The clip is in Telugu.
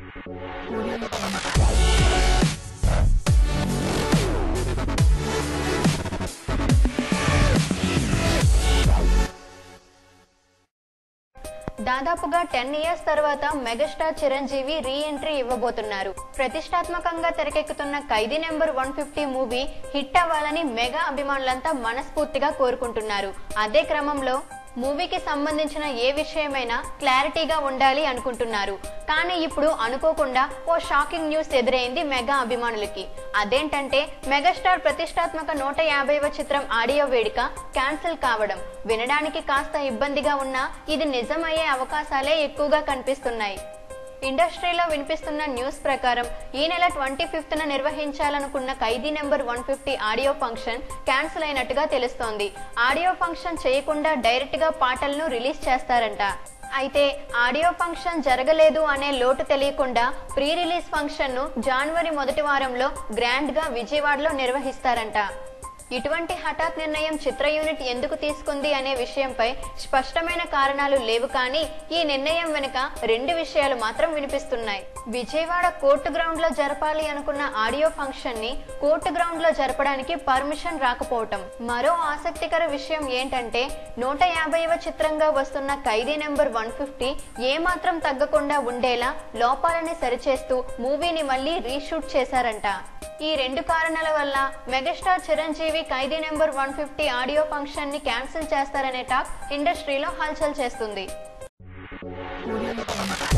దాదాపుగా టెన్ ఇయర్స్ తర్వాత మెగాస్టార్ చిరంజీవి రీ ఎంట్రీ ఇవ్వబోతున్నారు ప్రతిష్టాత్మకంగా తెరకెక్కుతున్న Khaidi number one fifty movie hit అవ్వాలని మెగా అభిమానులంతా మనస్ఫూర్తిగా కోరుకుంటున్నారు అదే క్రమంలో మూవీకి సంబంధించిన ఏ విషయమైనా క్లారిటీగా ఉండాలి అనుకుంటున్నారు కానీ ఇప్పుడు అనుకోకుండా ఓ షాకింగ్ న్యూస్ ఎదురైంది మెగా అభిమానులకి అదేంటంటే మెగాస్టార్ ప్రతిష్టాత్మక నూట యాభైవ చిత్రం ఆడియో వేడుక క్యాన్సిల్ కావడం వినడానికి కాస్త ఇబ్బందిగా ఉన్నా ఇది నిజమయ్యే అవకాశాలే ఎక్కువగా కనిపిస్తున్నాయి ఇండస్ట్రీలో వినిపిస్తున్న న్యూస్ ప్రకారం ఈ నెల ట్వంటీ ఫిఫ్త్ న నిర్వహించాలనుకున్న Khaidi number one fifty audio function cancel అయినట్టుగా తెలుస్తోంది ఆడియో ఫంక్షన్ చేయకుండా డైరెక్ట్ గా పాటలను రిలీజ్ చేస్తారంట అయితే ఆడియో ఫంక్షన్ జరగలేదు అనే లోటు తెలియకుండా ప్రీ రిలీజ్ ఫంక్షన్ ను జనవరి మొదటి వారంలో గ్రాండ్ గా విజయవాడలో నిర్వహిస్తారంట ఇటువంటి హఠాత్ నిర్ణయం చిత్ర యూనిట్ ఎందుకు తీసుకుంది అనే విషయంపై స్పష్టమైన కారణాలు లేవు కానీ ఈ నిర్ణయం వెనుక రెండు విషయాలు మాత్రం వినిపిస్తున్నాయి విజయవాడ కోర్టు గ్రౌండ్ లో జరపాలి అనుకున్న ఆడియో ఫంక్షన్ ని కోర్టు గ్రౌండ్ లో జరపడానికి పర్మిషన్ రాకపోవటం మరో ఆసక్తికర విషయం ఏంటంటే నూట యాభైవ చిత్రంగా వస్తున్న ఖైదీ నెంబర్ వన్ ఫిఫ్టీ ఏమాత్రం తగ్గకుండా ఉండేలా లోపాలని సరిచేస్తూ మూవీని మళ్ళీ రీషూట్ చేశారంట ఈ రెండు కారణాల వల్ల megastar Chiranjeevi Khaidi number one fifty audio function ని క్యాన్సిల్ చేస్తారనే టాక్ ఇండస్ట్రీలో హల్చల్ చేస్తుంది Audio Jungle.